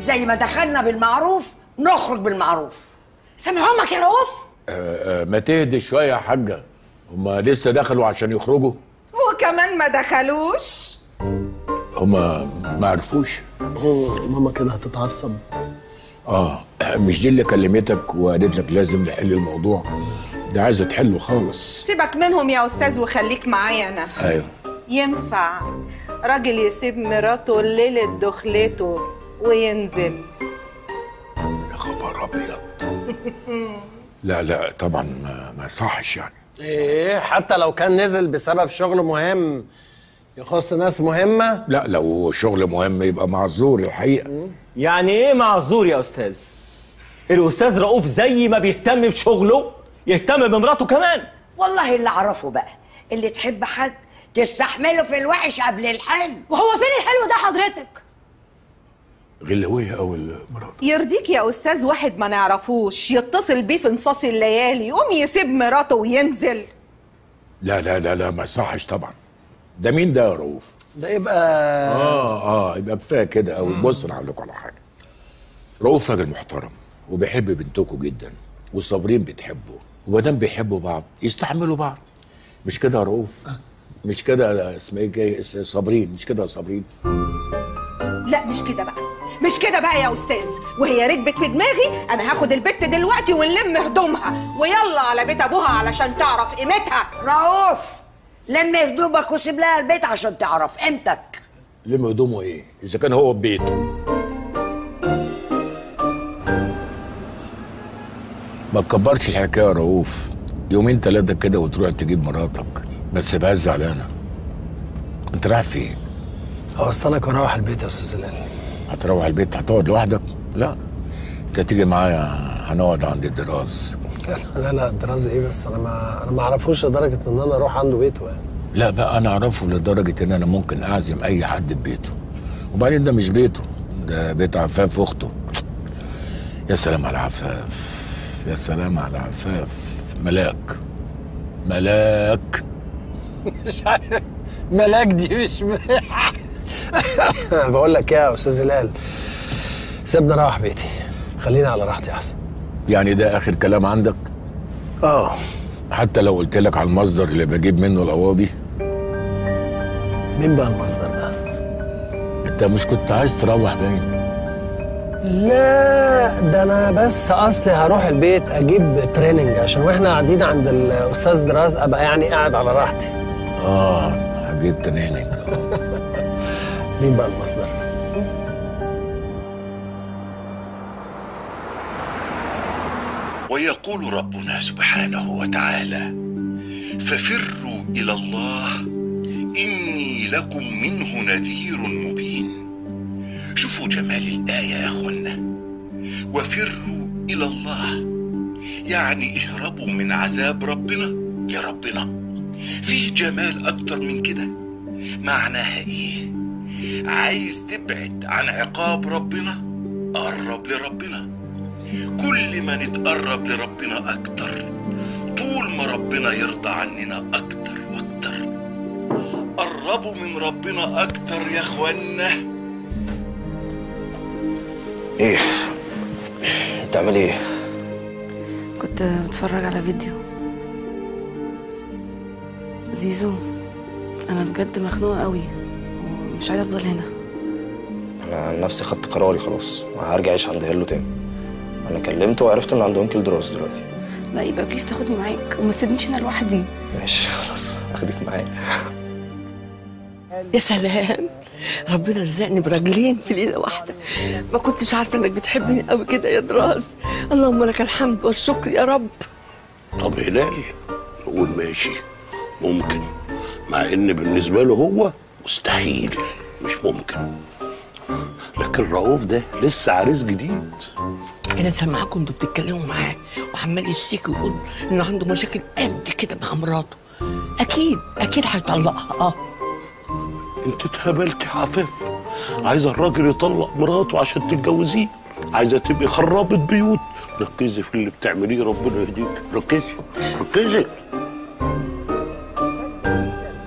زي ما دخلنا بالمعروف نخرج بالمعروف سامع امك يا رؤوف آه، آه، ما تهدي شويه يا حاجه هما لسه دخلوا عشان يخرجوا وكمان ما دخلوش هما ما عرفوش ماما كده هتتعصب اه مش دي اللي كلمتك وقالت لك لازم نحل الموضوع ده عايزه تحله خالص سيبك منهم يا استاذ وخليك معايا انا ايوه ينفع راجل يسيب مراته ليلة دخلته وينزل يا خبر ابيض لا لا طبعا ما, ما يصحش يعني ايه حتى لو كان نزل بسبب شغل مهم يخص ناس مهمة لا لو شغل مهم يبقى معذور الحقيقه يعني ايه معذور يا استاذ الاستاذ رؤوف زي ما بيهتم بشغله يهتم بمراته كمان والله اللي اعرفه بقى اللي تحب حد تستحمله في الوحش قبل الحلو وهو فين الحلو ده حضرتك غلويه اول مرات يرضيك يا استاذ واحد ما نعرفوش يتصل بيه في نصاص الليالي يقوم يسيب مراته وينزل لا لا لا لا ما يصحش طبعا ده مين ده يا رؤوف ده يبقى اه اه يبقى كفايه كده قوي بص انا هقول لكم على حاجه رؤوف راجل محترم وبيحب بنتكم جدا وصابرين بتحبه وما دام بيحبوا بعض يستحملوا بعض مش كده يا رؤوف مش كده اسمها ايه جاي اس- صابرين مش كده يا صابرين لا مش كده بقى مش كده بقى يا استاذ وهي ركبت في دماغي انا هاخد البت دلوقتي ونلم هدومها ويلا على بيت ابوها علشان تعرف قيمتها رؤوف لم هدومك وسيب لها البيت عشان تعرف قيمتك لم هدومه ايه اذا كان هو ببيته ما تكبرش الحكايه يا رؤوف يومين ثلاثه كده وتروح تجيب مراتك ما تسيبهاش زعلانه انت رايح فين هوصلك واروح البيت يا استاذ هلال هتروح البيت هتقعد لوحدك لا انت تيجي معايا هنقعد عند الدراز لا لا الدراسة ايه بس انا ما انا ما اعرفوش لدرجة ان انا اروح عنده بيته يعني لا بقى انا اعرفه لدرجه ان انا ممكن اعزم اي حد في بيته وبعدين ده مش بيته ده بيت عفاف اخته يا سلام على عفاف يا سلام على عفاف ملاك ملاك مش عارف ملاك دي مش ملاك بقول لك ايه يا استاذ هلال سيبني اروح بيتي خليني على راحتي احسن يعني ده اخر كلام عندك اه حتى لو قلت لك على المصدر اللي بجيب منه القواضي مين بقى المصدر ده انت مش كنت عايز تروح باين لا ده انا بس اصلي هروح البيت اجيب تريننج عشان واحنا قاعدين عند الاستاذ دراز ابقى يعني قاعد على راحتي اه هجيب تنينك مين بقى المصدر ويقول ربنا سبحانه وتعالى ففروا الى الله اني لكم منه نذير مبين شوفوا جمال الايه يا اخوانا وفروا الى الله يعني اهربوا من عذاب ربنا لربنا فيه جمال اكتر من كده معناها ايه عايز تبعد عن عقاب ربنا قرب لربنا كل ما نتقرب لربنا أكتر طول ما ربنا يرضى عننا أكتر وأكتر قربوا من ربنا أكتر يا إخوانا ايه بتعمل ايه كنت بتفرج على فيديو زيزو انا بجد مخنوقه قوي ومش عايزه افضل هنا انا عن نفسي خدت قراري خلاص هرجع اعيش عند هيلو تاني انا كلمته وعرفت ان عنده انكل دراس دلوقتي لا يبقى بليز تاخدني معاك وما تسيبنيش هنا لوحدي ماشي خلاص اخدك معايا يا سلام ربنا رزقني براجلين في ليله واحده ما كنتش عارفه انك بتحبني قوي كده يا دراس اللهم لك الحمد والشكر يا رب طب هلال نقول ماشي ممكن مع ان بالنسبه له هو مستحيل مش ممكن لكن رؤوف ده لسه عريس جديد انا سامعاكم انتوا بتتكلموا معاه وعمال يشتكي ويقول انه عنده مشاكل قد كده مع مراته اكيد اكيد هيطلقها اه انت اتهبلت يا عفاف عايزه الراجل يطلق مراته عشان تتجوزيه عايزه تبقي خرابه بيوت ركزي في اللي بتعمليه ربنا يهديك ركزي ركزي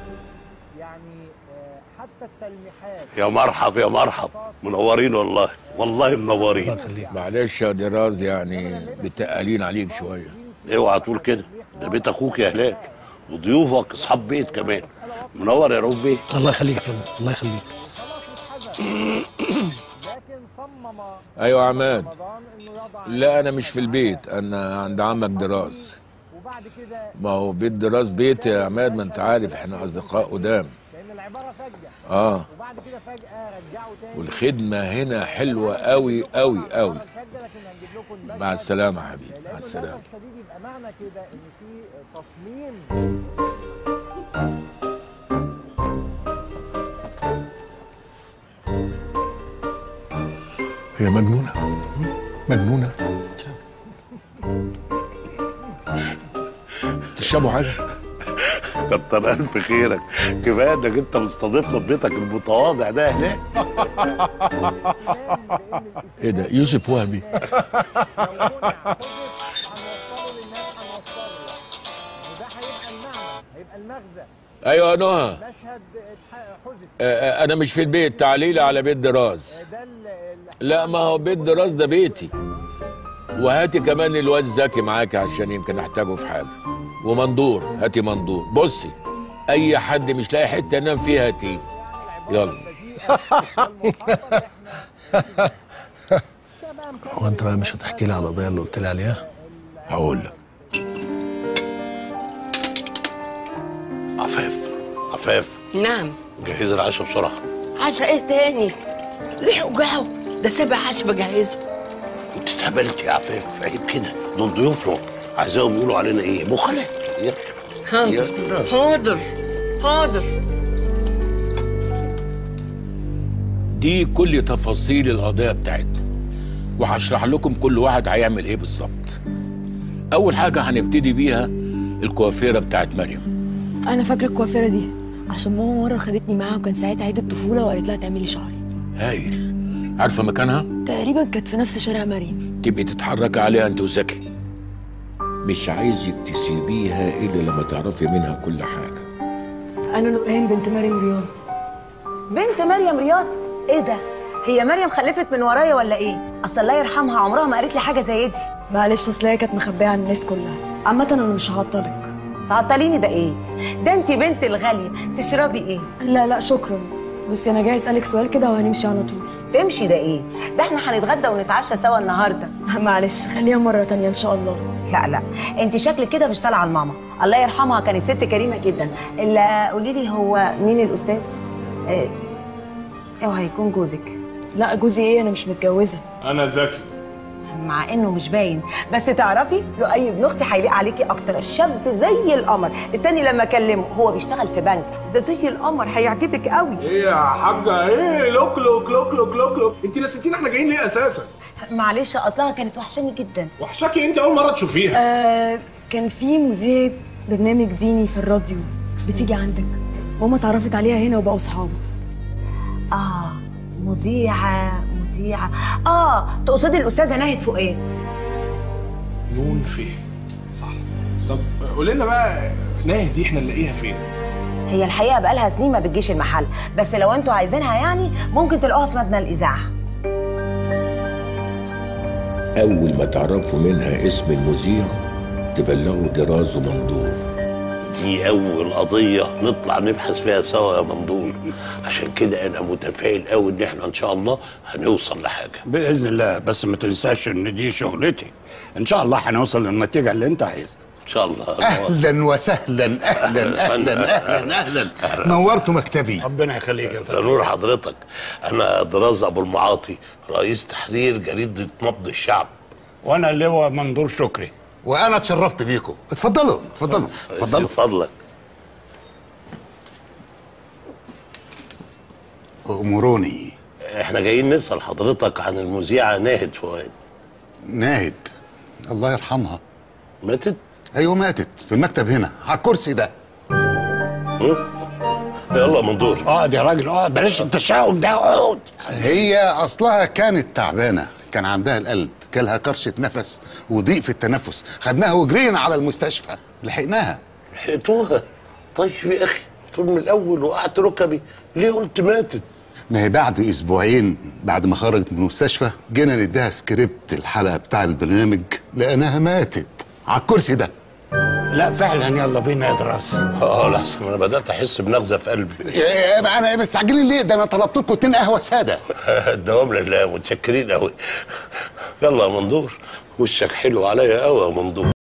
يعني حتى التلميحات يا مرحب يا مرحب منورين والله والله منورين معلش يا دراز يعني متقلين عليك شويه اوعى تقول كده ده بيت اخوك يا هلال وضيوفك اصحاب بيت كمان منور يا رؤوف بيه الله يخليك يا فندم الله يخليك ايوه يا عماد لا انا مش في البيت انا عند عمك دراز ما هو بيت دراز بيتي يا عماد ما انت عارف احنا اصدقاء قدام اه والخدمه هنا حلوه قوي قوي قوي مع السلامه يا حبيبي مع السلامه هي مجنونة مجنونة تشربوا حاجه كتر الف خيرك كفايه انك انت مستضيفنا في بيتك المتواضع ده يا هلال ايه ده يوسف وهبي ايوه يا نهى آه، آه، انا مش في البيت تعالي لي على بيت دراز لا ما هو بيت دراز ده بيتي وهاتي كمان الواد زكي معاكي عشان يمكن احتاجه في حاجه ومندور هاتي مندور بصي اي حد مش لاقي حته ينام فيها هاتيه يلا هو انت بقى مش هتحكي لي على القضيه اللي قلت لي عليها هقول لك عفاف عفاف نعم جهز العشاء بسرعه عشا ايه تاني ليه وجعه ده سابع عشا بجهزه انت اتهبلت يا عفاف عيب كده دول ضيوفنا عايزاهم يقولوا علينا ايه بخلاء يلا حاضر يلا. حاضر حاضر دي كل تفاصيل القضيه بتاعتنا وهشرح لكم كل واحد هيعمل ايه بالظبط اول حاجه هنبتدي بيها الكوافيره بتاعت مريم انا فاكره الكوافيره دي عشان ماما مره خدتني معاها وكان ساعتها عيد الطفوله وقالت لها تعملي شعري هايل عارفه مكانها تقريبا كانت في نفس شارع مريم تبقي تتحركي عليها انت وزكي مش عايزك تسيبيها الا لما تعرفي منها كل حاجه انا نورهان بنت مريم رياض بنت مريم رياض ايه ده هي مريم خلفت من ورايا ولا ايه اصل الله يرحمها عمرها ما قالت لي حاجه زي دي معلش اصل هي كانت مخبيه عن الناس كلها عامه انا مش هعطلك تعطليني ده ايه ده انت بنت الغاليه تشربي ايه لا لا شكرا بصي انا جاي اسالك سؤال كده وهنمشي على طول تمشي ده ايه ده احنا هنتغدى ونتعشى سوا النهارده معلش خليها مره تانية ان شاء الله لا لا انت شكلك كده مش طالعه لماما الله يرحمها كانت ست كريمه جدا الا قولي لي هو مين الاستاذ ايه اوعى يكون جوزك لا جوزي ايه انا مش متجوزه انا ذكي مع انه مش باين بس تعرفي لؤي ابن اختي هيليق عليكي اكتر شاب زي القمر استني لما اكلمه هو بيشتغل في بنك ده زي القمر هيعجبك قوي ايه يا حاجه ايه لوك لوك لوك لوك لوك لوك انت نسيتينا احنا جايين ليه اساسا معلش اصلها كانت وحشاني جدا وحشاكي انت اول مره تشوفيها آه كان في مذيعة برنامج ديني في الراديو بتيجي عندك ماما اتعرفت عليها هنا وبقوا صحاب اه مذيعه مذيعه اه تقصدي الاستاذه ناهد فؤاد نون فيه صح طب قولي لنا بقى ناهد دي احنا نلاقيها فين هي الحقيقه بقالها سنين ما بتجيش المحل بس لو انتوا عايزينها يعني ممكن تلاقوها في مبنى الاذاعه اول ما تعرفوا منها اسم المذيع تبلغوا دراز ومندور دي اول قضيه نطلع نبحث فيها سوا يا مندور عشان كده انا متفائل قوي ان احنا ان شاء الله هنوصل لحاجه باذن الله بس ما تنساش ان دي شغلتي ان شاء الله هنوصل للنتيجه اللي انت عايزها ان شاء الله اهلا وسهلا اهلا اهلا اهلا اهلا نورتوا مكتبي ربنا يخليك يا ده نور حضرتك انا دراز ابو المعاطي رئيس تحرير جريده نبض الشعب وانا اللواء مندور شكري وانا اتشرفت بيكم اتفضلوا اتفضلوا اتفضلوا فضلك امروني احنا جايين نسال حضرتك عن المذيعه ناهد فؤاد ناهد الله يرحمها ماتت ايوه ماتت في المكتب هنا على الكرسي ده يلا مندور اقعد يا راجل اقعد بلاش التشاؤم ده اقعد هي اصلها كانت تعبانه كان عندها القلب جالها كرشه نفس وضيق في التنفس خدناها وجرينا على المستشفى لحقناها لحقتوها طيب يا اخي طول من الاول وقعت ركبي ليه قلت ماتت ما هي بعد اسبوعين بعد ما خرجت من المستشفى جينا نديها سكريبت الحلقه بتاع البرنامج لقيناها ماتت على الكرسي ده لا فعلا يلا بينا يا دراس اه لحظه انا بدات احس بنغزه في قلبي إيه بقى انا مستعجلين ليه ده انا طلبت لكم اتنين قهوه ساده الدوام لله متشكرين قوي يلا يا مندور وشك حلو عليا قوي يا مندور